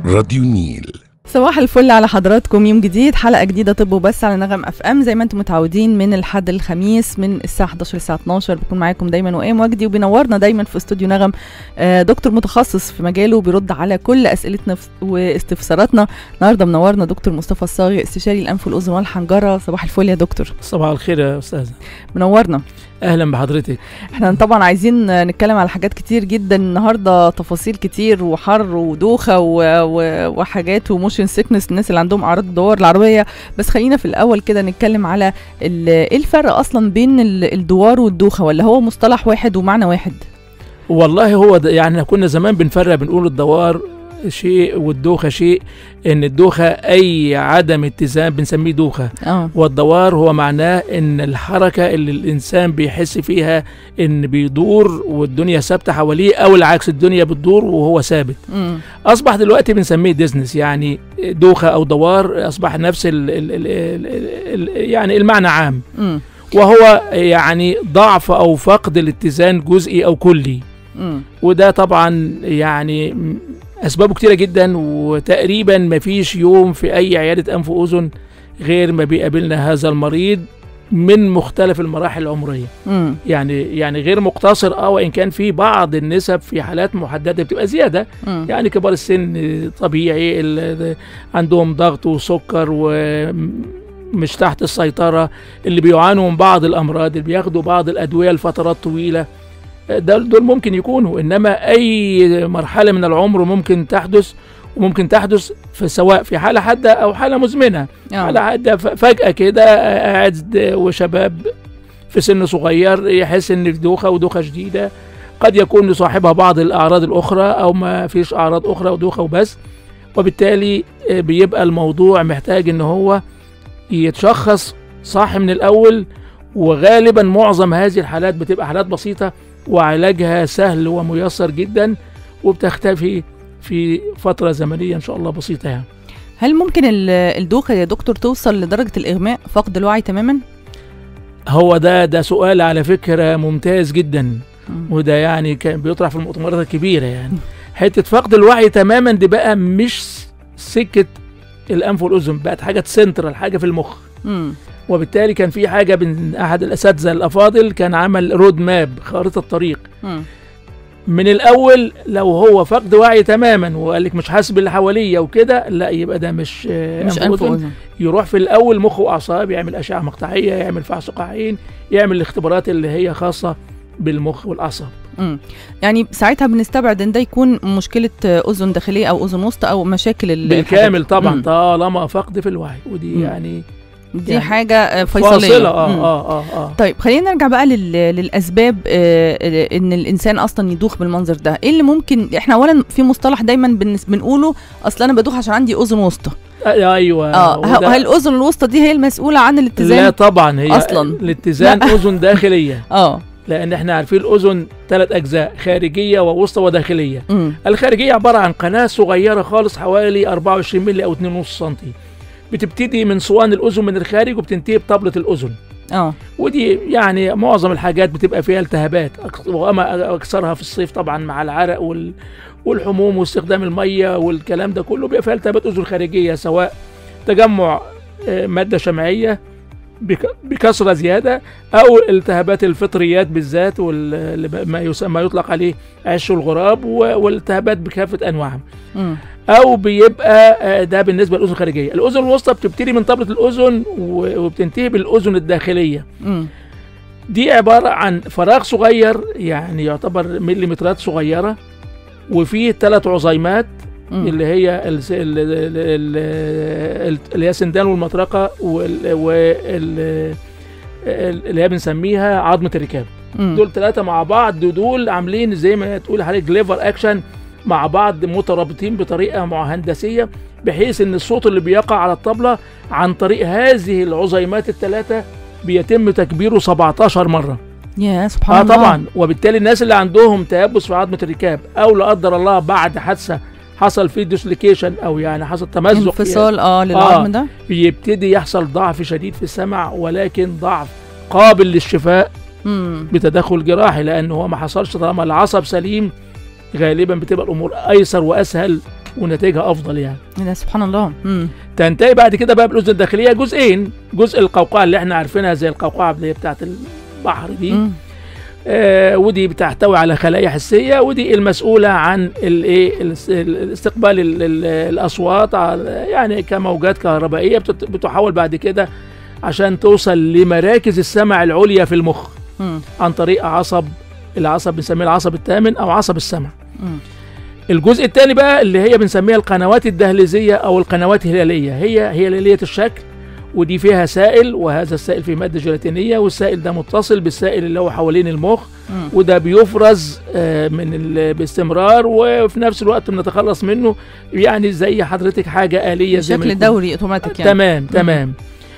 راديو النيل صباح الفل على حضراتكم يوم جديد حلقه جديده طب وبس على نغم اف ام زي ما انتم متعودين من الحد الخميس من الساعه 11 للساعه 12 بكون معاكم دايما وائم وجدي وبينورنا دايما في استوديو نغم آه، دكتور متخصص في مجاله وبيرد على كل اسئلتنا ف- واستفساراتنا النهارده منورنا دكتور مصطفى الصاغي استشاري الانف والاذن والحنجره صباح الفل يا دكتور صباح الخير يا استاذ منورنا اهلا بحضرتك احنا طبعا عايزين نتكلم على حاجات كتير جدا النهارده تفاصيل كتير وحر ودوخه و... و... وحاجات وموشن سيكنس الناس اللي عندهم اعراض الدوار العربيه بس خلينا في الاول كده نتكلم على ال... ايه الفرق اصلا بين ال- الدوار والدوخه ولا هو مصطلح واحد ومعنى واحد والله هو ده يعني كنا زمان بنفرق بنقول الدوار شيء والدوخه شيء ان الدوخه اي عدم اتزان بنسميه دوخه اه والدوار هو معناه ان الحركه اللي الانسان بيحس فيها ان بيدور والدنيا ثابته حواليه او العكس الدنيا بتدور وهو ثابت امم اصبح دلوقتي بنسميه ديزنس يعني دوخه او دوار اصبح نفس ال ال ال ال ال يعني المعنى عام امم وهو يعني ضعف او فقد الاتزان جزئي او كلي امم وده طبعا يعني م- اسبابه كتيره جدا وتقريبا ما فيش يوم في اي عياده انف واذن غير ما بيقابلنا هذا المريض من مختلف المراحل العمريه امم يعني يعني غير مقتصر اه وان كان في بعض النسب في حالات محدده بتبقى زياده امم يعني كبار السن طبيعي ال- عندهم ضغط وسكر ومش تحت السيطرة اللي بيعانوا من بعض الأمراض اللي بياخدوا بعض الأدوية لفترات طويلة دول دول ممكن يكونوا إنما أي مرحلة من العمر ممكن تحدث وممكن تحدث في سواء في حالة حادة أو حالة مزمنة حالة اه حادة ف- فجأة كده قاعد وشباب في سن صغير يحس إن في دوخة ودوخة شديدة قد يكون لصاحبها بعض الأعراض الأخرى أو ما فيش أعراض أخرى ودوخة وبس وبالتالي آه، بيبقى الموضوع محتاج إن هو يتشخص صح من الأول وغالبا معظم هذه الحالات بتبقى حالات بسيطة وعلاجها سهل وميسر جدا وبتختفي في فترة زمنية إن شاء الله بسيطة يعني هل ممكن ال- الدوخه يا دكتور توصل لدرجه الاغماء فقد الوعي تماما هو ده ده سؤال على فكرة ممتاز جدا مم. وده يعني كان بيطرح في المؤتمرات الكبيرة يعني حتة فقد الوعي تماما دي بقى مش سكة الأنف والأذن بقت حاجة سنترال حاجة في المخ امم وبالتالي كان في حاجة من أحد الأساتذة الأفاضل كان عمل رود ماب خارطة طريق امم من الأول لو هو فقد وعي تماما وقال لك مش حاسس باللي حواليا وكده لا يبقى ده مش آه، مش أنف انف وأذن. واذن يروح في الاول مخ واعصاب يعمل اشعه مقطعيه يعمل فحص قاعين يعمل الاختبارات اللي هي خاصه بالمخ والاعصاب امم يعني ساعتها بنستبعد ان ده يكون مشكله آه، اذن داخليه او اذن وسطى او مشاكل ال- بالكامل الحاجات. طبعا مم. طالما فقد في الوعي ودي مم. يعني دي يعني حاجه آه، فيصليه فاصله اه مم. اه اه اه طيب خلينا نرجع بقى لل... للاسباب آه، آه، ان الانسان اصلا يدوخ بالمنظر ده ايه اللي ممكن احنا اولا في مصطلح دايما بنس... بنقوله اصل انا بدوخ عشان عندي اذن وسطى آه، ايوه اه وده- هل الاذن الوسطى دي هي المسؤوله عن لا الاتزان طبعا هي أصلاً. الاتزان لا. اذن داخليه اه لان احنا عارفين الاذن ثلاث اجزاء خارجيه ووسطى وداخليه امم الخارجيه عباره عن قناه صغيره خالص حوالي 24 مللي او 2.5 سم بتبتدي من صوان الاذن من الخارج وبتنتهي بطبله الاذن اه ودي يعني معظم الحاجات بتبقى فيها التهابات أك- وأما أكثرها في الصيف طبعا مع العرق وال والحموم واستخدام المية والكلام ده كله بيبقى فيها التهابات أذن خارجية سواء تجمع آه، مادة شمعية بك- بكثرة زيادة أو التهابات الفطريات بالذات وال- ما يسمى يطلق عليه عش الغراب و- والالتهابات بكافة أنواعها امم او بيبقى آه، ده بالنسبه للاذن الخارجيه الاذن الوسطى بتبتدي من طبله الاذن و- وبتنتهي بالاذن الداخليه امم دي عبارة عن فراغ صغير يعني يعتبر مليمترات صغيرة وفيه ثلاث عظيمات اللي هي الس- ال- ال- ال- ال- اللي هي السندان والمطرقة وال- وال- اللي هي بنسميها عظمة الركاب دول ثلاثة مع بعض دول عاملين زي ما تقول حضرتك ليفر اكشن مع بعض مترابطين بطريقة مع هندسية بحيث ان الصوت اللي بيقع على الطبلة عن طريق هذه العظيمات الثلاثة بيتم تكبيره 17 مرة يا سبحان اه الله طبعا وبالتالي الناس اللي عندهم تيبس في عظمة الركاب او لا قدر الله بعد حادثة حصل فيه ديسلوكيشن او يعني حصل تمزق انفصال اه للعظم ده بيبتدي يحصل ضعف شديد في السمع ولكن ضعف قابل للشفاء امم بتدخل جراحي لان هو ما حصلش طالما العصب سليم غالبا بتبقى الامور ايسر واسهل ونتائجها افضل يعني ده سبحان الله مم. تنتهي بعد كده بقى بالاذن الداخليه جزئين جزء القوقعه اللي احنا عارفينها زي القوقعه اللي هي بتاعت البحر دي مم. آه ودي بتحتوي على خلايا حسيه ودي المسؤوله عن الايه الاس- ال- استقبال ال- ال- الاصوات على- يعني كموجات كهربائيه بتت- بتحول بعد كده عشان توصل لمراكز السمع العليا في المخ مم. عن طريق عصب العصب بنسميه العصب الثامن او عصب السمع مم. الجزء الثاني بقى اللي هي بنسميها القنوات الدهليزيه او القنوات الهلاليه هي هي هلاليه الشكل ودي فيها سائل وهذا السائل فيه ماده جيلاتينيه والسائل ده متصل بالسائل اللي هو حوالين المخ مم. وده بيفرز آه، من ال- باستمرار وفي نفس الوقت بنتخلص منه يعني زي حضرتك حاجه آلية زي ما بشكل يكون. دوري اوتوماتيك يعني تمام تمام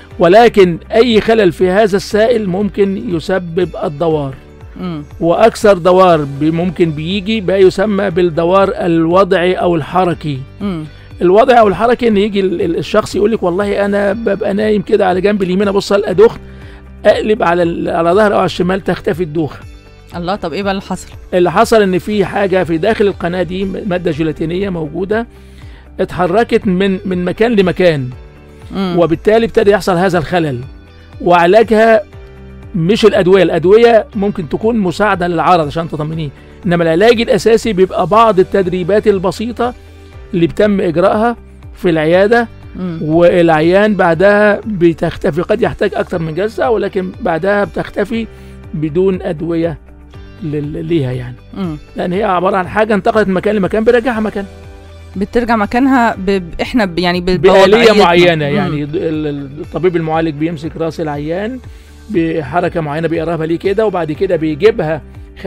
ولكن اي خلل في هذا السائل ممكن يسبب الدوار مم. واكثر دوار بي- ممكن بيجي بقى يسمى بالدوار الوضعي او الحركي مم. الوضعي او الحركي ان يجي ال- ال- الشخص يقول لك والله انا ببقى نايم كده على جنب اليمين ابص القى دخن اقلب على ال- على ظهر او على الشمال تختفي الدوخه الله طب ايه بقى اللي حصل اللي حصل ان في حاجه في داخل القناه دي ماده جيلاتينيه موجوده اتحركت من من مكان لمكان مم. وبالتالي ابتدى يحصل هذا الخلل وعلاجها مش الادويه الادويه ممكن تكون مساعده للعرض عشان تطمنيه انما العلاج الاساسي بيبقى بعض التدريبات البسيطه اللي بتم اجراءها في العياده مم. والعيان بعدها بتختفي قد يحتاج اكثر من جلسه ولكن بعدها بتختفي بدون ادويه لل- ليها يعني مم. لان هي عباره عن حاجه انتقلت من مكان لمكان بيرجعها مكان بترجع مكانها ب... ب- احنا ب... يعني ب... بآلية بوضعيتنا. معينة مم. يعني ال- ال- الطبيب المعالج بيمسك راس العيان بحركة معينة بيقربها ليه كده وبعد كده بيجيبها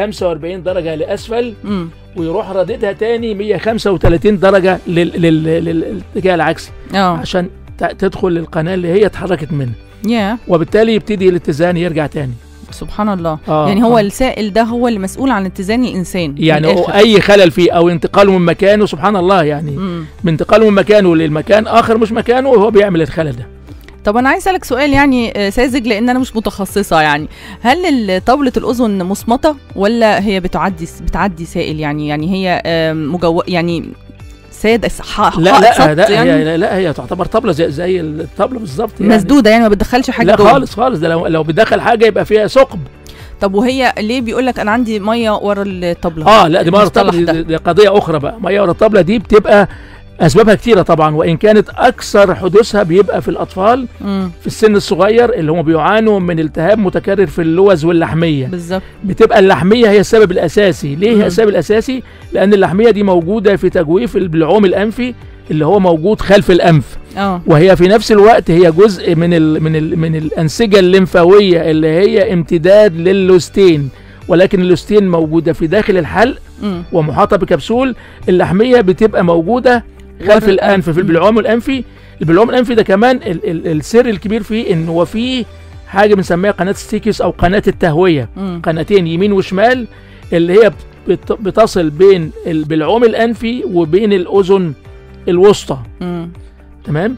45 درجة لأسفل مم. ويروح رددها تاني 135 درجة لل- لل- لل- للاتجاه العكسي اه عشان ت- تدخل القناة اللي هي اتحركت منها يا وبالتالي يبتدي الاتزان يرجع تاني سبحان الله آه يعني هو آه. السائل ده هو اللي مسؤول عن اتزان الانسان من يعني هو الآخر. أي خلل فيه أو انتقاله من مكانه سبحان الله يعني مم. من انتقاله من مكانه للمكان آخر مش مكانه وهو بيعمل الخلل ده طب انا عايز اسالك سؤال يعني آه، ساذج لان انا مش متخصصه يعني هل ال- طاوله الاذن مصمته ولا هي بتعدي بتعدي سائل يعني يعني هي آم، مجو يعني ساد ح- لا حائط لا سط لا يعني هي لا, لا هي تعتبر طبله زي, زي الطبله بالظبط يعني مسدوده يعني ما بتدخلش حاجه لا جوه. خالص خالص ده لو لو بتدخل حاجه يبقى فيها ثقب طب وهي ليه بيقول لك انا عندي ميه ورا الطبله اه لا دي مره المصطلح الطبله ده. دي, دي قضيه اخرى بقى ميه ورا الطبله دي بتبقى اسبابها كتيره طبعا وان كانت اكثر حدوثها بيبقى في الاطفال مم. في السن الصغير اللي هم بيعانوا من التهاب متكرر في اللوز واللحميه بالظبط بتبقى اللحميه هي السبب الاساسي ليه مم. هي السبب الاساسي لان اللحميه دي موجوده في تجويف البلعوم الانفي اللي هو موجود خلف الانف اه وهي في نفس الوقت هي جزء من ال من ال من الانسجه الليمفاويه اللي هي امتداد للوستين ولكن اللوستين موجوده في داخل الحلق مم. ومحاطه بكبسول اللحميه بتبقى موجوده خلف ورا الانف في مم. البلعوم الانفي البلعوم الانفي ده كمان ال ال السر الكبير فيه ان هو فيه حاجه بنسميها قناه ستيكيوس او قناه التهويه مم. قناتين يمين وشمال اللي هي بت بتصل بين البلعوم الانفي وبين الاذن الوسطى مم. تمام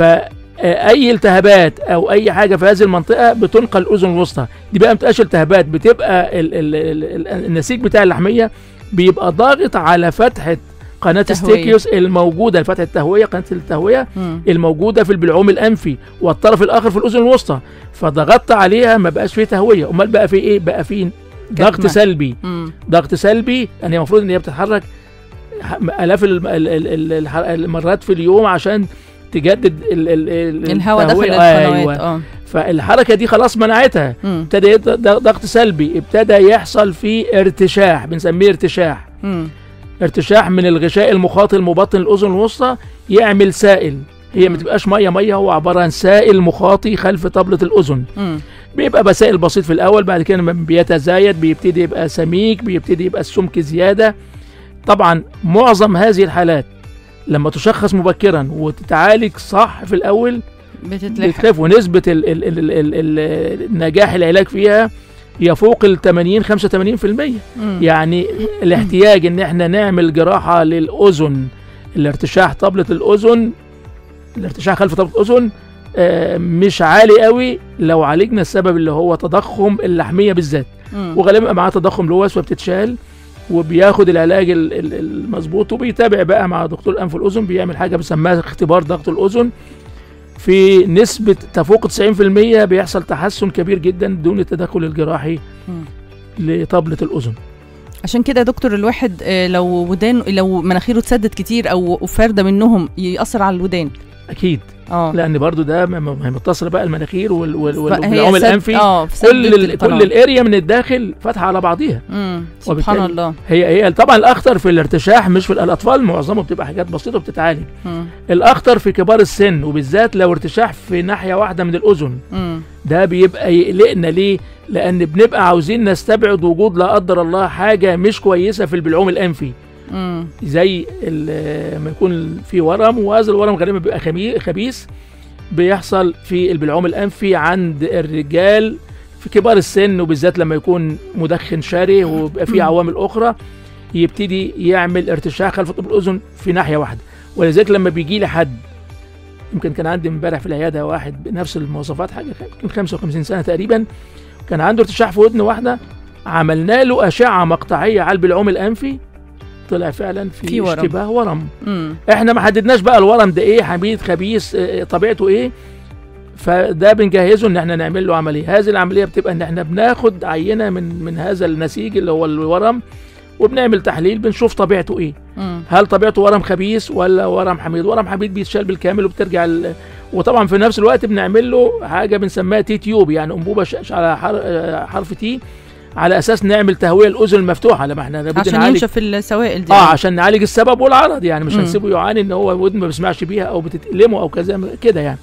فاي التهابات او اي حاجه في هذه المنطقه بتنقل الاذن الوسطى دي بقى ما بتبقاش التهابات بتبقى ال ال ال ال النسيج بتاع اللحميه بيبقى ضاغط على فتحه قناه تهوية. ستيكيوس الموجوده فتحه التهويه قناه التهويه مم. الموجوده في البلعوم الانفي والطرف الاخر في الاذن الوسطى فضغطت عليها ما بقاش فيه تهويه امال بقى في ايه بقى في ضغط كتمة. سلبي مم. ضغط سلبي يعني المفروض ان هي بتتحرك ح- الاف الم- ال- ال- ال- الح- المرات في اليوم عشان تجدد ال ال ال الهواء داخل التهوية. القنوات أيوة. اه فالحركه دي خلاص منعتها مم. ابتدى يت- ض- ضغط سلبي ابتدى يحصل فيه ارتشاح بنسميه ارتشاح مم. ارتشاح من الغشاء المخاطي المبطن الاذن الوسطى يعمل سائل هي ما مم. تبقاش ميه ميه هو عباره عن سائل مخاطي خلف طبله الاذن مم. بيبقى بسائل بسيط في الاول بعد كده لما بيتزايد بيبتدي يبقى سميك بيبتدي يبقى السمك زياده طبعا معظم هذه الحالات لما تشخص مبكرا وتتعالج صح في الاول بتتلحق بتخف ونسبه ال ال ال ال ال نجاح العلاج فيها يفوق ال 80 85% مم. يعني الاحتياج ان احنا نعمل جراحه للاذن الارتشاح طبله الاذن الارتشاح خلف طبله الاذن آه، مش عالي قوي لو عالجنا السبب اللي هو تضخم اللحميه بالذات مم. وغالبا معاه تضخم لوس فبتتشال وبياخد العلاج ال- ال- المظبوط وبيتابع بقى مع دكتور الانف والاذن بيعمل حاجه بنسميها اختبار ضغط الاذن في نسبه تفوق 90% بيحصل تحسن كبير جدا دون التدخل الجراحي مم. لطبله الاذن عشان كده يا دكتور الواحد آه، لو ودان لو مناخيره اتسدت كتير او فارده منهم ياثر على الودان اكيد اه لان برضو ده م- م- ما هي متصله بقى المناخير وال- وال- وال- فهي والعوم سد- الانفي اه في كل سد ال- القناة. كل الاريا من الداخل فاتحه على بعضيها مم. سبحان وبالتالي- الله هي هي طبعا الاخطر في الارتشاح مش في الاطفال معظمه بتبقى حاجات بسيطه وبتتعالج مم. الاخطر في كبار السن وبالذات لو ارتشاح في ناحيه واحده من الاذن مم. ده بيبقى يقلقنا ليه لان بنبقى عاوزين نستبعد وجود لا قدر الله حاجه مش كويسه في البلعوم الانفي مم. زي ال- لما يكون في ورم وهذا الورم غالبا بيبقى خمي- خبيث بيحصل في البلعوم الانفي عند الرجال في كبار السن وبالذات لما يكون مدخن شره وبيبقى في عوامل اخرى يبتدي يعمل ارتشاح خلف طب الاذن في ناحيه واحده ولذلك لما بيجي لي حد يمكن كان عندي امبارح في العياده واحد بنفس المواصفات حاجه يمكن 55 سنه تقريبا كان عنده ارتشاح في ودن واحده عملنا له اشعه مقطعيه على البلعوم الانفي طلع فعلا في, في ورم. اشتباه ورم مم. احنا ما حددناش بقى الورم ده ايه حميد خبيث اه، طبيعته ايه فده بنجهزه ان احنا نعمل له عمليه هذه العمليه بتبقى ان احنا بناخد عينه من من هذا النسيج اللي هو الورم وبنعمل تحليل بنشوف طبيعته ايه مم. هل طبيعته ورم خبيث ولا ورم حميد ورم حميد بيتشال بالكامل وبترجع ال... وطبعا في نفس الوقت بنعمل له حاجه بنسميها تي تيوب يعني انبوبه ش... ش- على حر... اه، حرف تي على اساس نعمل تهويه الاذن المفتوحه لما احنا لابد عشان نعالج ينشف السوائل دي اه عشان نعالج السبب والعرض يعني مش مم. هنسيبه يعاني ان هو ودن ما بيسمعش بيها او بتتألمه او كذا كده يعني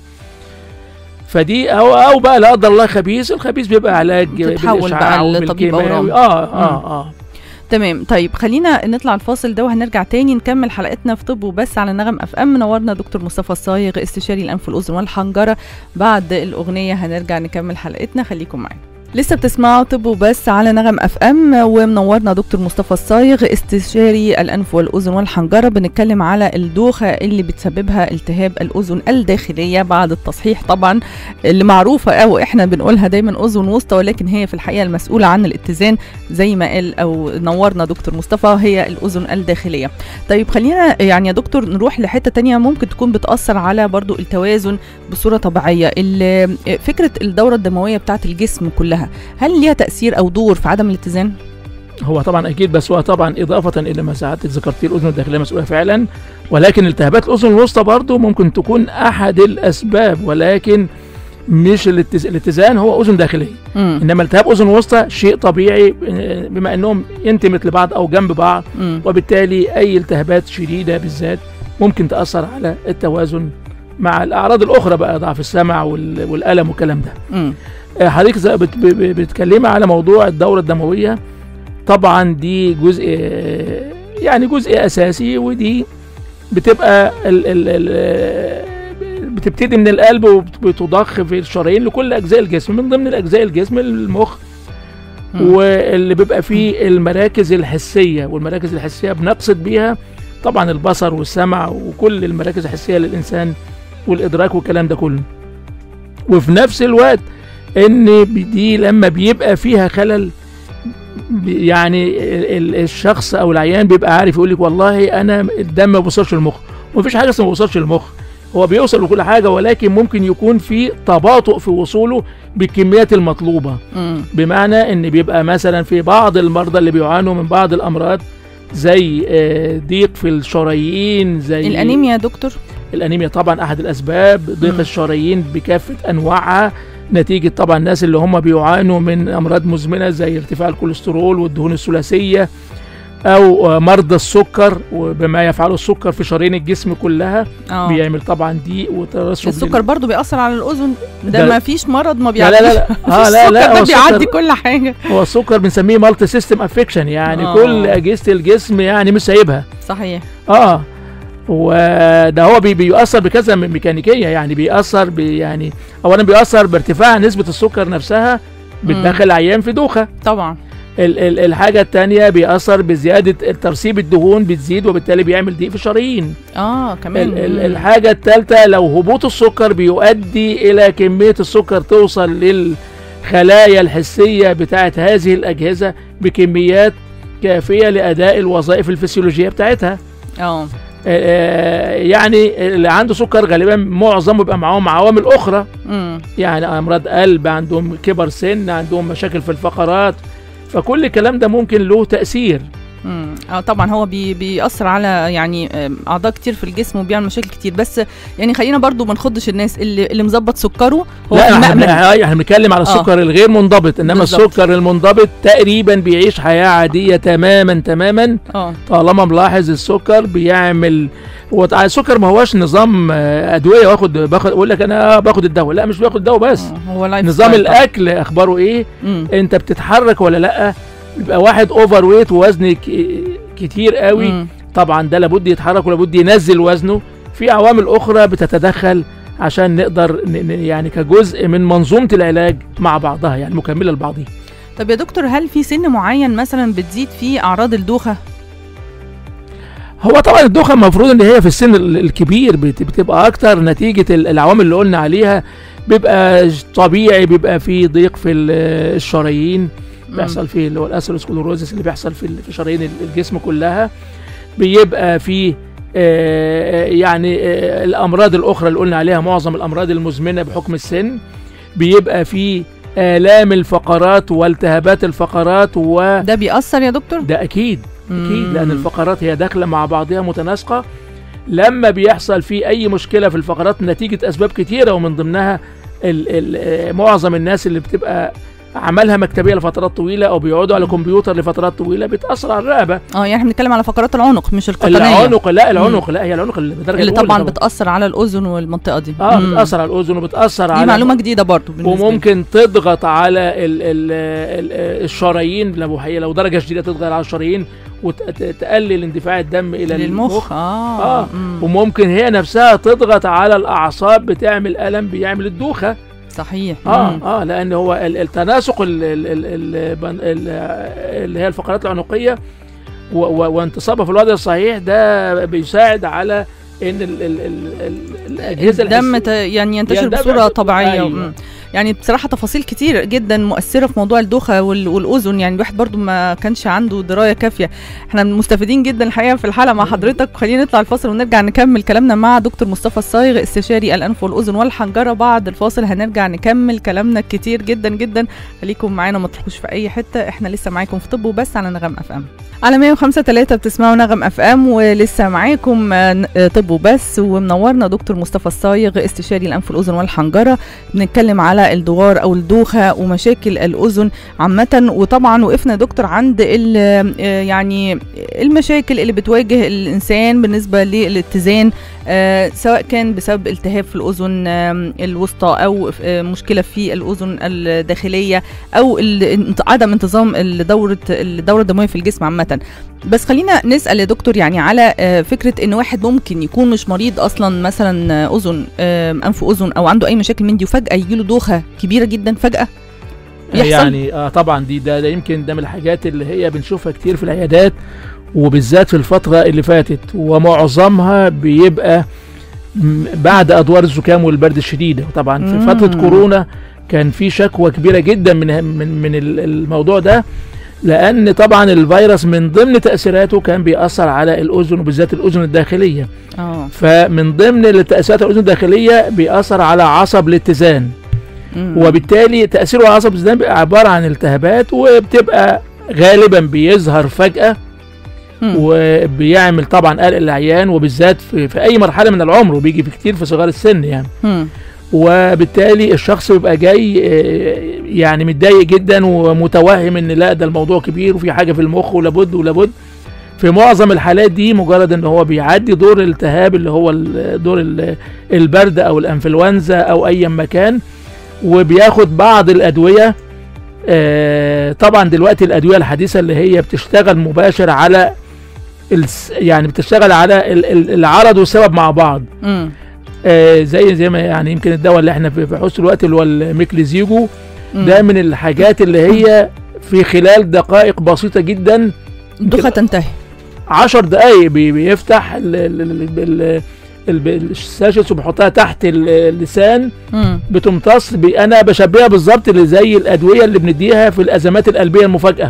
فدي او او بقى لا قدر الله خبيث الخبيث بيبقى علاج بتتحول بالإشعاع بقى لطبيب وبالكيماوي. أورام. اه اه اه تمام طيب خلينا نطلع الفاصل ده وهنرجع تاني نكمل حلقتنا في طب وبس على نغم اف ام منورنا دكتور مصطفى الصايغ استشاري الانف والاذن والحنجره بعد الاغنيه هنرجع نكمل حلقتنا خليكم معانا لسه بتسمعوا طب وبس على نغم اف ام ومنورنا دكتور مصطفى الصايغ استشاري الانف والاذن والحنجره بنتكلم على الدوخه اللي بتسببها التهاب الاذن الداخليه بعد التصحيح طبعا اللي معروفه او احنا بنقولها دايما اذن وسطى ولكن هي في الحقيقه المسؤوله عن الاتزان زي ما قال او نورنا دكتور مصطفى هي الاذن الداخليه طيب خلينا يعني يا دكتور نروح لحته تانية ممكن تكون بتاثر على برضو التوازن بصوره طبيعيه ال- فكره الدوره الدمويه بتاعت الجسم كلها هل ليها تاثير او دور في عدم الاتزان هو طبعا اكيد بس هو طبعا اضافه الى ما سعادتك ذكرتيه الاذن الداخليه مسؤوله فعلا ولكن التهابات الاذن الوسطى برضه ممكن تكون احد الاسباب ولكن مش الاتز... الاتزان هو اذن داخليه مم. انما التهاب اذن وسطى شيء طبيعي آه، بما انهم انتمت لبعض او جنب بعض مم. وبالتالي اي التهابات شديده بالذات ممكن تاثر على التوازن مع الاعراض الاخرى بقى ضعف السمع وال- والالم والكلام ده مم. آه، حضرتك زي بت- ب- ب- بتتكلمي على موضوع الدوره الدمويه طبعا دي جزء آه، يعني جزء اساسي ودي بتبقى ال ال ال آه، بتبتدي من القلب وبتضخ في الشرايين لكل اجزاء الجسم من ضمن الاجزاء الجسم المخ مم. واللي بيبقى فيه المراكز الحسيه والمراكز الحسيه بنقصد بيها طبعا البصر والسمع وكل المراكز الحسيه للانسان والادراك والكلام ده كله وفي نفس الوقت ان دي لما بيبقى فيها خلل بي- يعني ال- ال- الشخص او العيان بيبقى عارف يقول لك والله انا الدم ما بيوصلش للمخ ومفيش حاجه اسمها ما بيوصلش للمخ هو بيوصل لكل حاجه ولكن ممكن يكون في تباطؤ في وصوله بالكميات المطلوبه مم. بمعنى ان بيبقى مثلا في بعض المرضى اللي بيعانوا من بعض الامراض زي آه، ضيق في الشرايين زي الانيميا يا دكتور الانيميا طبعا احد الاسباب ضيق مم. الشرايين بكافه انواعها نتيجه طبعا الناس اللي هم بيعانوا من امراض مزمنه زي ارتفاع الكوليسترول والدهون الثلاثيه او آه، مرضى السكر وبما يفعله السكر في شرايين الجسم كلها اه بيعمل طبعا ضيق وترسب السكر برضو بيأثر على الأذن ده, ده- ما فيش مرض ما لا بيعديش لا لا اه لا لا السكر هو ده بيعدي السكر كل حاجة هو السكر بنسميه مالتي سيستم افكشن يعني آه. كل اجهزه الجسم يعني مش سايبها صحيح اه وده هو بي بيأثر بكذا م- ميكانيكيه يعني بيأثر بي يعني اولا بيأثر بارتفاع نسبه السكر نفسها بتدخل عيان في دوخه طبعا ال ال الحاجه الثانيه بيأثر بزياده ترسيب الدهون بتزيد وبالتالي بيعمل ضيق في الشرايين اه كمان ال ال مم. الحاجه الثالثه لو هبوط السكر بيؤدي الى كميه السكر توصل للخلايا الحسيه بتاعه هذه الاجهزه بكميات كافيه لاداء الوظائف الفسيولوجيه بتاعتها اه آه، يعني اللي عنده سكر غالبا معظمه بيبقى معاهم عوامل اخرى امم يعني امراض قلب عندهم كبر سن عندهم مشاكل في الفقرات فكل الكلام ده ممكن له تاثير امم اه طبعا هو بي بيأثر على يعني آم، اعضاء كتير في الجسم وبيعمل مشاكل كتير بس يعني خلينا برضو ما نخضش الناس اللي اللي مظبط سكره هو لا في احنا المأمن بن- احنا بنتكلم على آه. السكر الغير منضبط انما بالظبط. السكر المنضبط تقريبا بيعيش حياه عاديه تماما تماما اه طالما ملاحظ السكر بيعمل هو تع- السكر ما هوش نظام آه، ادويه واخد باخد اقول لك انا باخد الدواء لا مش باخد الدواء بس آه، هو لايف نظام ستايل طبعاً. الاكل اخباره ايه مم. انت بتتحرك ولا لا بيبقى واحد اوفر ويت ووزن ك- كتير قوي مم. طبعا ده لابد يتحرك ولابد ينزل وزنه في عوامل اخرى بتتدخل عشان نقدر ن- ن- يعني كجزء من منظومه العلاج مع بعضها يعني مكمله لبعضها طب يا دكتور هل في سن معين مثلا بتزيد فيه اعراض الدوخه هو طبعا الدوخه المفروض ان هي في السن ال- الكبير بت- بتبقى اكتر نتيجه ال- العوامل اللي قلنا عليها بيبقى ج- طبيعي بيبقى في ضيق في ال- الشرايين بيحصل فيه اللي هو الاسيروسكلوروزس اللي بيحصل في ال- في شرايين ال- الجسم كلها بيبقى في آه، يعني آه، الامراض الاخرى اللي قلنا عليها معظم الامراض المزمنه بحكم السن بيبقى في آلام الفقرات والتهابات الفقرات وده ده بيأثر يا دكتور اكيد اكيد مم. لان الفقرات هي داخله مع بعضها متناسقه لما بيحصل في اي مشكله في الفقرات نتيجه اسباب كتيره ومن ضمنها ال ال آه، معظم الناس اللي بتبقى عملها مكتبيه لفترات طويله او بيقعدوا على كمبيوتر لفترات طويله بتاثر على الرقبه اه يعني احنا بنتكلم على فقرات العنق مش القطنيه العنق لا العنق لا هي العنق اللي بدرجه اللي الأولى طبعا بتأثر على الأذن والمنطقة دي اه مم. بتاثر على الاذن وبتاثر دي على معلومة جديدة برضو بالنسبة لي. وممكن تضغط على ال ال ال الشرايين لو هي لو درجه شديده تضغط على الشرايين وتقلل اندفاع الدم الى للمخ اه, آه. مم. وممكن هي نفسها تضغط على الاعصاب بتعمل الم بيعمل الدوخه صحيح اه مم. اه لان هو ال- التناسق ال- ال- ال- ال- بن- ال- اللي هي الفقرات العنقيه و- و- وانتصابها في الوضع الصحيح ده بيساعد على ان ال ال ال ال الاجهزه الدم الحسية- ت- يعني ينتشر يندفع بصورة في- طبيعية أيوة. مم. يعني بصراحة تفاصيل كتير جدا مؤثرة في موضوع الدوخة وال- والأذن يعني الواحد برضو ما كانش عنده دراية كافية احنا مستفيدين جدا الحقيقة في الحلقة مع حضرتك خلينا نطلع الفاصل ونرجع نكمل كلامنا مع دكتور مصطفى الصايغ استشاري الأنف والأذن والحنجرة بعد الفاصل هنرجع نكمل كلامنا كتير جدا جدا خليكم معانا ما تروحوش في أي حتة احنا لسه معاكم في طب وبس على نغم اف ام على 105 3 بتسمعوا نغم اف ام ولسه معاكم آه، ن- آه، طب وبس ومنورنا دكتور مصطفى الصايغ استشاري الانف والاذن والحنجره بنتكلم على الدوار او الدوخه ومشاكل الاذن عامه وطبعا وقفنا يا دكتور عند ال- آه، يعني المشاكل اللي بتواجه الانسان بالنسبه للاتزان آه، سواء كان بسبب التهاب في الاذن آم، الوسطى او آه، مشكله في الاذن الداخليه او ال- عدم انتظام الدوره الدوره الدمويه في الجسم عامه بس خلينا نسال يا دكتور يعني على آه، فكره ان واحد ممكن يكون مش مريض اصلا مثلا آه، اذن آم، انف اذن او عنده اي مشاكل من دي وفجاه يجي له دوخه كبيره جدا فجاه بيحصل؟ يعني اه طبعا دي ده, ده يمكن ده من الحاجات اللي هي بنشوفها كتير في العيادات وبالذات في الفترة اللي فاتت ومعظمها بيبقى م- بعد ادوار الزكام والبرد الشديدة وطبعا في مم. فترة كورونا كان في شكوى كبيرة جدا من من من ال- الموضوع ده لان طبعا الفيروس من ضمن تاثيراته كان بيأثر على الاذن وبالذات الاذن الداخليه اه فمن ضمن التأثيرات الاذن الداخليه بيأثر على عصب الاتزان مم. وبالتالي تأثيره على عصب الاتزان بيبقى عبارة عن التهابات وبتبقى غالبا بيظهر فجأة مم. وبيعمل طبعا قلق العيان وبالذات في, في أي مرحلة من العمر وبيجي في كتير في صغار السن يعني مم. وبالتالي الشخص بيبقى جاي آه، يعني متضايق جدا ومتوهم ان لا ده الموضوع كبير وفي حاجة في المخ ولابد ولابد في معظم الحالات دي مجرد ان هو بيعدي دور الالتهاب اللي هو ال- دور ال- البرد او الانفلونزا او اي مكان وبياخد بعض الادويه آه، طبعا دلوقتي الادويه الحديثه اللي هي بتشتغل مباشر على الس- يعني بتشتغل على ال- ال- العرض والسبب مع بعض مم. آه، زي زي ما يعني يمكن الدواء اللي احنا في في حس الوقت اللي هو الميكليزيجو مم. ده من الحاجات اللي هي في خلال دقائق بسيطه جدا الدوخه تنتهي عشر دقايق بي- بيفتح ال- ال- ال- ال- ال- الساشس وبيحطها تحت ال- اللسان مم. بتمتص بي- انا بشبهها بالظبط اللي زي الادويه اللي بنديها في الازمات القلبيه المفاجاه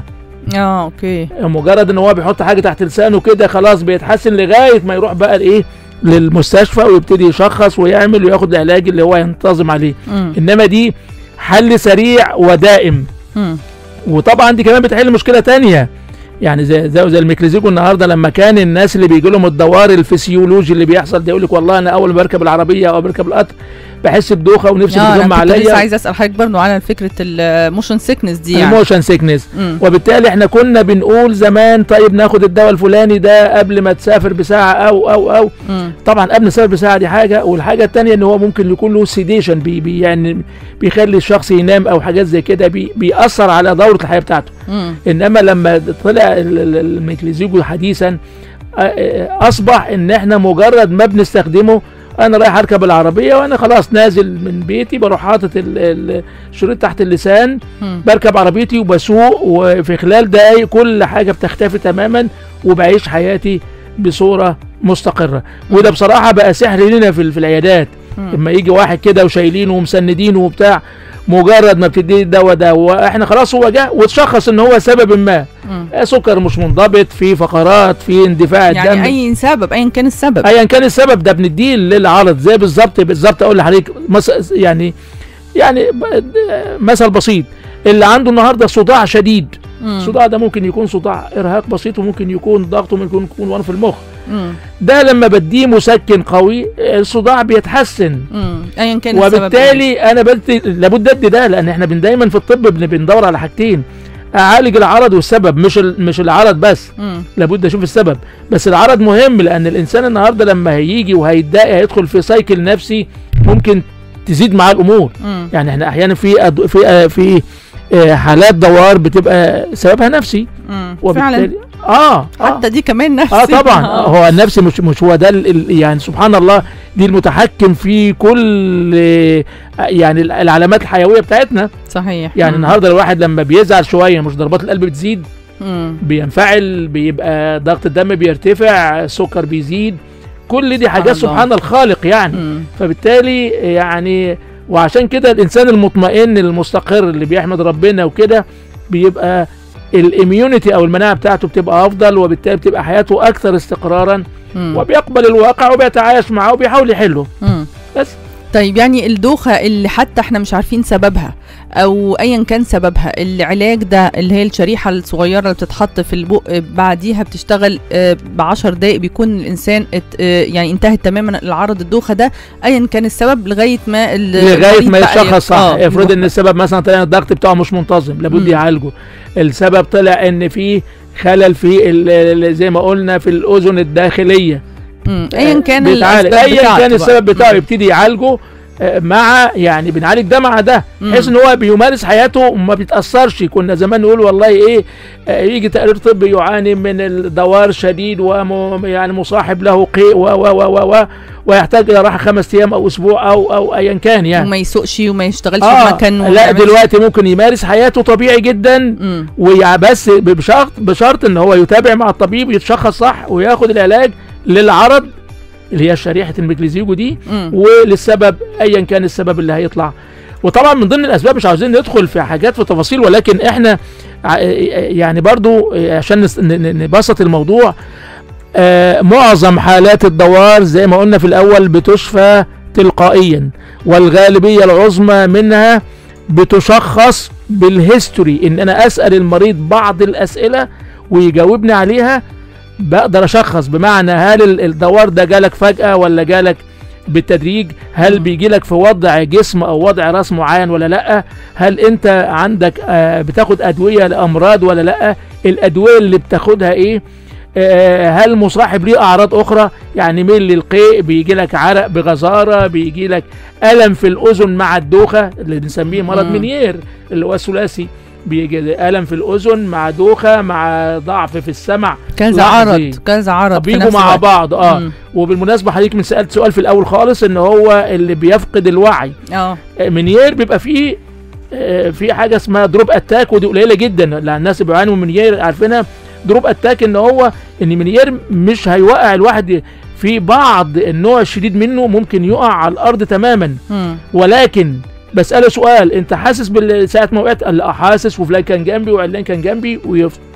اه اوكي مجرد ان هو بيحط حاجه تحت لسانه كده خلاص بيتحسن لغايه ما يروح بقى الايه للمستشفى ويبتدي يشخص ويعمل وياخد العلاج اللي هو ينتظم عليه مم. انما دي حل سريع ودائم مم. وطبعا دي كمان بتحل مشكله تانية يعني زي زي, زي الميكليزيكو النهارده لما كان الناس اللي بيجي لهم الدوار الفسيولوجي اللي بيحصل ده يقول لك والله انا اول ما بركب العربيه او بركب القطر بحس بدوخه ونفسي آه بتجمع انا كنت لسه عليا عايزه اسال حضرتك برضه على فكره الموشن سيكنس دي يعني الموشن سيكنس مم. وبالتالي احنا كنا بنقول زمان طيب ناخد الدواء الفلاني ده قبل ما تسافر بساعه او او او مم. طبعا قبل ما تسافر بساعه دي حاجه والحاجه الثانيه ان هو ممكن يكون له سيديشن بي بي يعني بيخلي الشخص ينام او حاجات زي كده بي بيأثر على دوره الحياه بتاعته مم. انما لما طلع ال- ال- الميكليزيجو حديثا آه، آه، اصبح ان احنا مجرد ما بنستخدمه انا رايح اركب العربيه وانا خلاص نازل من بيتي بروح حاطط ال- ال- الشريط تحت اللسان مم. بركب عربيتي وبسوق وفي خلال دقايق كل حاجه بتختفي تماما وبعيش حياتي بصوره مستقره وده بصراحه بقى سحر لنا في في العيادات مم. لما يجي واحد كده وشايلينه ومسندينه وبتاع مجرد ما بتديه الدواء ده واحنا خلاص هو جه وتشخص ان هو سبب ما مم. آه، سكر مش منضبط في فقرات في اندفاع الدم يعني اي سبب ايا كان السبب ايا كان السبب ده بنديه للعرض زي بالظبط بالظبط اقول لحضرتك مس- يعني يعني ب- مثل بسيط اللي عنده النهارده صداع شديد مم. الصداع ده ممكن يكون صداع ارهاق بسيط وممكن يكون ضغط وممكن يكون ورم في المخ مم. ده لما بديه مسكن قوي الصداع بيتحسن مم. ايا كان السبب يعني. وبالتالي انا بدي لابد ادي ده لان احنا بن دايما في الطب بن- بندور على حاجتين اعالج العرض والسبب مش ال- مش العرض بس مم. لابد اشوف السبب بس العرض مهم لان الانسان النهارده لما هيجي وهيتضايق هيدخل في سايكل نفسي ممكن تزيد معاه الامور مم. يعني احنا احيانا في أد... في آه، في آه، حالات دوار بتبقى سببها نفسي مم. وبالتالي فعلا اه اه حتى دي كمان نفسي اه طبعا هو النفسي مش مش هو ده ال- ال- يعني سبحان الله دي المتحكم في كل آه، يعني ال- العلامات الحيويه بتاعتنا صحيح يعني مم. النهارده الواحد لما بيزعل شويه مش ضربات القلب بتزيد مم. بينفعل بيبقى ضغط الدم بيرتفع السكر بيزيد كل دي حاجات الله. سبحان الخالق يعني مم. فبالتالي يعني وعشان كده الانسان المطمئن المستقر اللي بيحمد ربنا وكده بيبقى الاميونيتي او المناعه بتاعته بتبقى افضل وبالتالي بتبقى حياته اكثر استقرارا مم. وبيقبل الواقع وبيتعايش معاه وبيحاول يحله مم. بس طيب يعني الدوخة اللي حتى احنا مش عارفين سببها او ايا كان سببها العلاج ده اللي هي الشريحة الصغيرة اللي بتتحط في البق بعديها بتشتغل آه، بعشر دقايق بيكون الانسان ات آه، يعني انتهت تماما العرض الدوخة ده ايا كان السبب لغاية ما ال- لغايه المريض ما بقى يتشخص صح آه، افرض يروح ان السبب مثلا طلع إن الضغط بتاعه مش منتظم لابد مم. يعالجه السبب طلع ان في خلل في ال- ال- زي ما قلنا في الاذن الداخليه مم. ايا كان بيتعالج الأسباب ايا بتاعته كان بقى. السبب بتاعه مم. يبتدي يعالجه آه، مع يعني بنعالج ده مع ده مم. بحيث ان هو بيمارس حياته وما بيتاثرش كنا زمان نقول والله ايه آه، يجي تقرير طبي يعاني من الدوار شديد وم يعني مصاحب له قيء و و و و و ويحتاج الى راحه خمس ايام او اسبوع او او ايا كان يعني وما يسوقش وما يشتغلش آه في مكان لا وما يعملش- دلوقتي ممكن يمارس حياته طبيعي جدا مم. ويع- بس بشرط بشرط ان هو يتابع مع الطبيب يتشخص صح وياخد العلاج للعرض اللي هي شريحه الميكليزيجو دي مم. وللسبب ايا كان السبب اللي هيطلع وطبعا من ضمن الاسباب مش عاوزين ندخل في حاجات في تفاصيل ولكن احنا ع- يعني برضو عشان نس- ن- ن- نبسط الموضوع آه، معظم حالات الدوار زي ما قلنا في الاول بتشفى تلقائيا والغالبيه العظمى منها بتشخص بالهيستوري ان انا اسال المريض بعض الاسئله ويجاوبني عليها بقدر اشخص بمعنى هل ال- الدوار ده جالك فجاه ولا جالك بالتدريج هل مم. بيجي لك في وضع جسم او وضع راس معين ولا لا هل انت عندك آه، بتاخد ادويه لامراض ولا لا الادويه اللي بتاخدها ايه آه، هل مصاحب ليه اعراض اخرى يعني ميل للقيء بيجي لك عرق بغزاره بيجي لك الم في الاذن مع الدوخه اللي بنسميه مرض مم. منير اللي هو الثلاثي بيجي الم في الاذن مع دوخه مع ضعف في السمع كذا لحظي. عرض كذا عرض في بيجوا نفس مع الوقت. بعض اه مم. وبالمناسبه حضرتك من سالت سؤال في الاول خالص ان هو اللي بيفقد الوعي اه آه، منير بيبقى فيه آه، في حاجه اسمها دروب اتاك ودي قليله جدا لان الناس اللي بيعانوا من منير عارفينها دروب اتاك ان هو ان منير مش هيوقع الواحد في بعض النوع الشديد منه ممكن يقع على الارض تماما مم. ولكن بساله سؤال انت حاسس بال- ساعه ما وقعت قال لا حاسس وفلان كان جنبي وعلان كان جنبي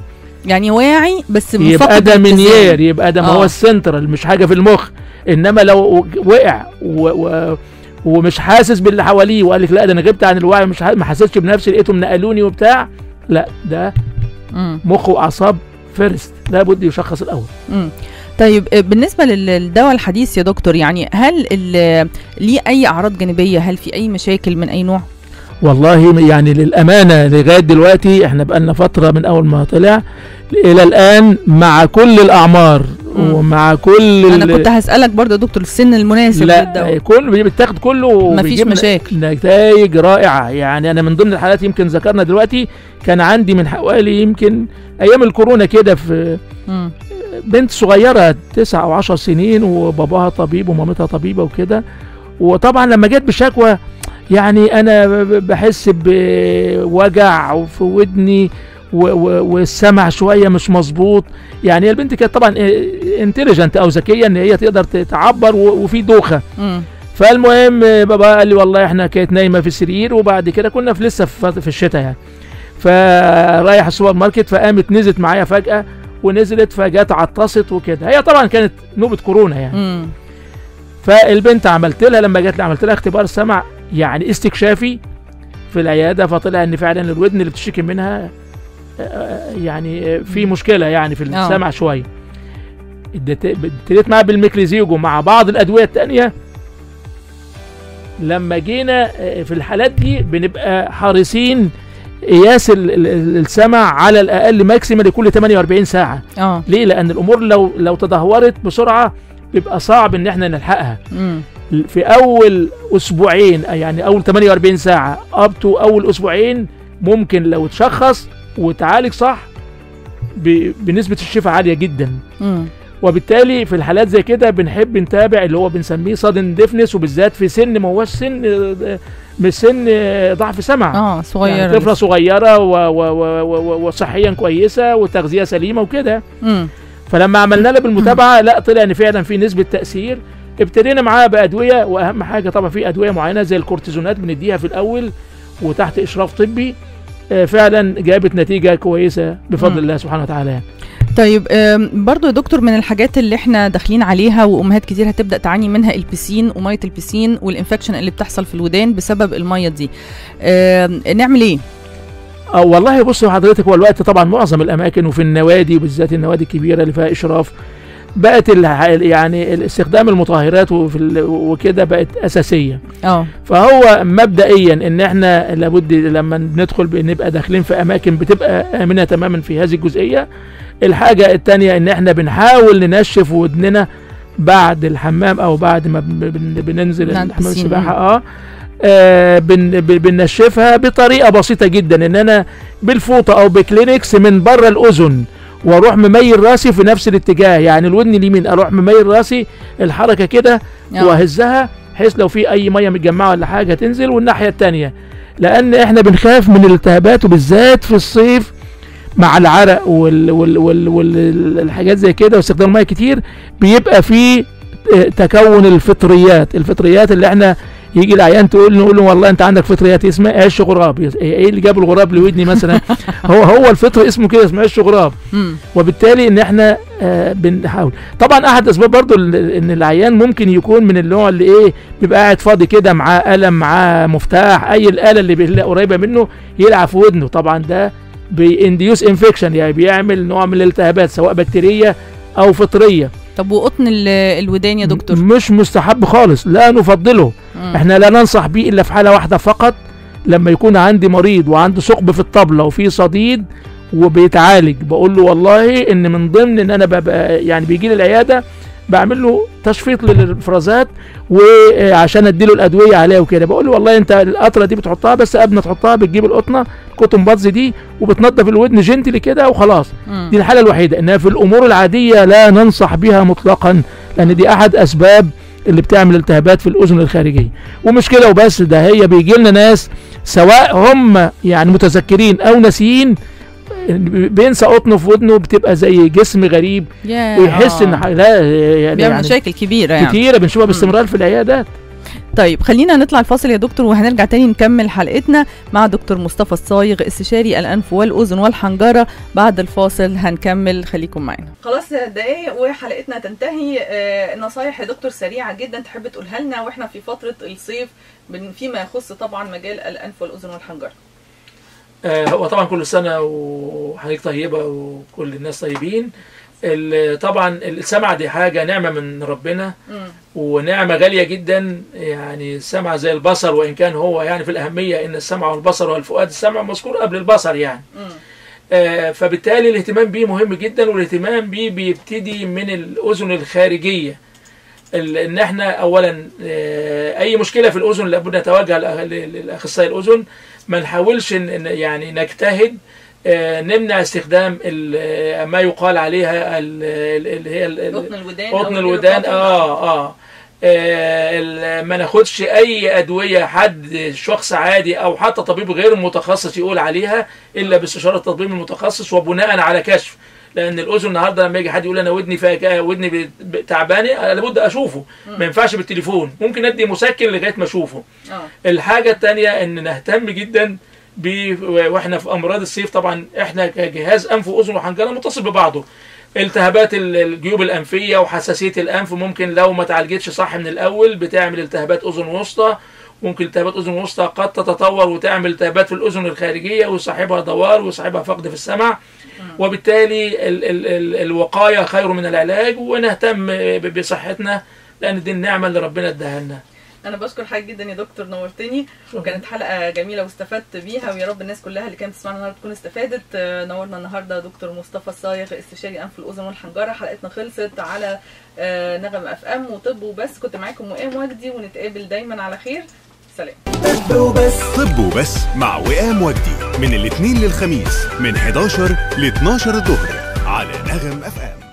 يعني واعي بس يبقى مفقد ده الاتزان. منير يبقى ده ما آه. هو السنترال مش حاجه في المخ انما لو وقع و و ومش حاسس باللي حواليه وقال لك لا ده انا غبت عن الوعي مش ح- ما حسيتش بنفسي لقيتهم نقلوني وبتاع لا ده مم. مخ واعصاب فيرست لابد يشخص الاول مم. طيب آه، بالنسبه لل- للدواء الحديث يا دكتور يعني هل ال- ليه اي اعراض جانبيه هل في اي مشاكل من اي نوع والله يعني للامانه لغايه دلوقتي احنا بقالنا فتره من اول ما طلع الى الان مع كل الاعمار مم. ومع كل انا ال- كنت هسالك برضه يا دكتور السن المناسب لا للدواء كل بيتاخد كله مفيش بيجيب مشاكل. نتائج رائعه يعني انا من ضمن الحالات يمكن ذكرنا دلوقتي كان عندي من حوالي يمكن ايام الكورونا كده في مم. بنت صغيره تسعة او عشر سنين وباباها طبيب ومامتها طبيبه وكده وطبعا لما جت بشكوى يعني انا ب- بحس بوجع في ودني و- و- والسمع شويه مش مظبوط يعني هي البنت كانت طبعا انتليجنت او ذكيه ان هي تقدر تعبر و- وفي دوخه مم. فالمهم آه، بابا قال لي والله احنا كانت نايمه في السرير وبعد كده كنا في لسه في في الشتاء يعني فرايح السوبر ماركت فقامت نزلت معايا فجاه ونزلت فجت عطست وكده هي طبعا كانت نوبه كورونا يعني مم. فالبنت عملت لها لما جت لي عملت لها اختبار سمع يعني استكشافي في العياده فطلع ان فعلا الودن اللي بتشتكي منها آه، يعني آه، في مشكله يعني في آه. السمع شويه اديت- ابتديت معاها بالميكليزيوجو مع بعض الادويه التانيه لما جينا آه، في الحالات دي بنبقى حريصين قياس ال- ال- ال- السمع على الاقل ماكسيمال لكل 48 ساعه اه ليه لان الامور لو لو تدهورت بسرعه بيبقى صعب ان احنا نلحقها مم. في اول اسبوعين يعني اول 48 ساعه اب تو اول اسبوعين ممكن لو تشخص وتعالج صح ب- بنسبه الشفاء عاليه جدا مم. وبالتالي في الحالات زي كده بنحب نتابع اللي هو بنسميه صدن ديفنس وبالذات في سن ما هوش سن آه، مش سن آه، ضعف سمع اه صغير يعني طفله صغيره و- و- و- و- وصحيا كويسه وتغذيه سليمه وكده مم. فلما عملنا لها بالمتابعه لا طلع ان فعلا في نسبه تاثير ابتدينا معاها بادويه واهم حاجه طبعا في ادويه معينه زي الكورتيزونات بنديها في الاول وتحت اشراف طبي آه، فعلا جابت نتيجه كويسه بفضل مم. الله سبحانه وتعالى يعني. طيب آم، برضو يا دكتور من الحاجات اللي احنا داخلين عليها وامهات كتير هتبدا تعاني منها البسين وميه البسين والانفكشن اللي بتحصل في الودان بسبب الميه دي آم، نعمل ايه أو والله بص حضرتك هو الوقت طبعا معظم الاماكن وفي النوادي وبالذات النوادي الكبيره اللي فيها اشراف بقت ال- يعني استخدام المطهرات وفي ال- وكده بقت اساسيه اه فهو مبدئيا ان احنا لابد لما ندخل بنبقى داخلين في اماكن بتبقى امنه تماما في هذه الجزئيه الحاجه الثانيه ان احنا بنحاول ننشف ودننا بعد الحمام او بعد ما بن- بن- بننزل بعد حمام البسين، السباحه اه آه، بن بن- بننشفها بطريقه بسيطه جدا ان انا بالفوطه او بكلينكس من بره الاذن واروح مميل راسي في نفس الاتجاه يعني الودن اليمين اروح مميل راسي الحركه كده آه. واهزها بحيث لو في اي ميه متجمعه ولا حاجه تنزل والناحيه التانية لان احنا بنخاف من الالتهابات وبالذات في الصيف مع العرق وال وال وال والحاجات زي كده واستخدام الميه كتير بيبقى في اه، تكون الفطريات الفطريات اللي احنا يجي العيان تقول نقول له والله انت عندك فطريات اسمها عش غراب ايه اللي جاب الغراب لودني مثلا هو هو الفطر اسمه كده اسمه عش غراب مم. وبالتالي ان احنا آه بنحاول طبعا احد اسباب برضو ال- ان العيان ممكن يكون من النوع اللي ايه بيبقى قاعد فاضي كده معاه قلم معاه مفتاح اي الاله اللي بيلاقي قريبه منه يلعب في ودنه طبعا ده بينديوس انفكشن يعني بيعمل نوع من الالتهابات سواء بكتيريه او فطريه طب وقطن ال- الودان يا دكتور مش مستحب خالص لا نفضله مم. احنا لا ننصح بيه الا في حاله واحده فقط لما يكون عندي مريض وعنده ثقب في الطبله وفي صديد وبيتعالج بقول له والله ان من ضمن ان انا ببقى يعني بيجي لي العياده بعمل له تشفيط للافرازات وعشان اديله الادويه عليها وكده بقول له والله انت القطره دي بتحطها بس قبل ما تحطها بتجيب القطنه كوتون بادز دي وبتنضف الودن جنتلي كده وخلاص مم. دي الحاله الوحيده انها في الامور العاديه لا ننصح بها مطلقا لان دي احد اسباب اللي بتعمل التهابات في الاذن الخارجيه ومش كده وبس ده هي بيجي لنا ناس سواء هم يعني متذكرين او ناسيين بينسى قطنه في ودنه بتبقى زي جسم غريب يا ويحس آه. ان ح- لا يعني, بيعمل يعني مشاكل كبيره يعني كتيره بنشوفها باستمرار في العيادات طيب خلينا نطلع الفاصل يا دكتور وهنرجع تاني نكمل حلقتنا مع دكتور مصطفى الصايغ استشاري الانف والاذن والحنجره بعد الفاصل هنكمل خليكم معانا خلاص دقايق وحلقتنا تنتهي آه نصايح يا دكتور سريعه جدا تحب تقولها لنا واحنا في فتره الصيف فيما يخص طبعا مجال الانف والاذن والحنجره آه هو طبعا كل سنه وحضرتك طيبه وكل الناس طيبين طبعا السمع دي حاجة نعمة من ربنا ونعمة غالية جدا يعني السمع زي البصر وإن كان هو يعني في الأهمية إن السمع والبصر والفؤاد السمع مذكور قبل البصر يعني آه فبالتالي الاهتمام بيه مهم جدا والاهتمام بيه بيبتدي من الأذن الخارجية ان احنا اولا آه اي مشكله في الاذن لابد نتوجه لاخصائي الاذن ما نحاولش يعني نجتهد نمنع استخدام ما يقال عليها اللي هي قطن الودان قطن الودان اه اه ما ناخدش اي ادويه حد شخص عادي او حتى طبيب غير متخصص يقول عليها الا باستشاره الطبيب المتخصص وبناء على كشف لان الاذن النهارده لما يجي حد يقول انا ودني فيها ودني تعبانه لابد اشوفه ما ينفعش بالتليفون ممكن ادي مسكن لغايه ما اشوفه الحاجه الثانيه ان نهتم جدا واحنا في امراض الصيف طبعا احنا كجهاز انف واذن وحنجره متصل ببعضه التهابات الجيوب الانفيه وحساسيه الانف ممكن لو ما تعالجتش صح من الاول بتعمل التهابات اذن وسطى ممكن التهابات اذن وسطى قد تتطور وتعمل التهابات في الاذن الخارجيه ويصاحبها دوار ويصاحبها فقد في السمع وبالتالي ال ال ال الوقايه خير من العلاج ونهتم بصحتنا لان دي النعمه اللي ربنا اداها لنا انا بشكر حضرتك جدا يا دكتور نورتني وكانت حلقه جميله واستفدت بيها ويا رب الناس كلها اللي كانت تسمعنا النهارده تكون استفادت نورنا النهارده دكتور مصطفى الصايغ استشاري انف الاذن والحنجره حلقتنا خلصت على نغم اف ام وطب وبس كنت معاكم وئام وجدي ونتقابل دايما على خير سلام طب وبس طب وبس مع وئام وجدي من الاثنين للخميس من 11 ل 12 الظهر على نغم اف ام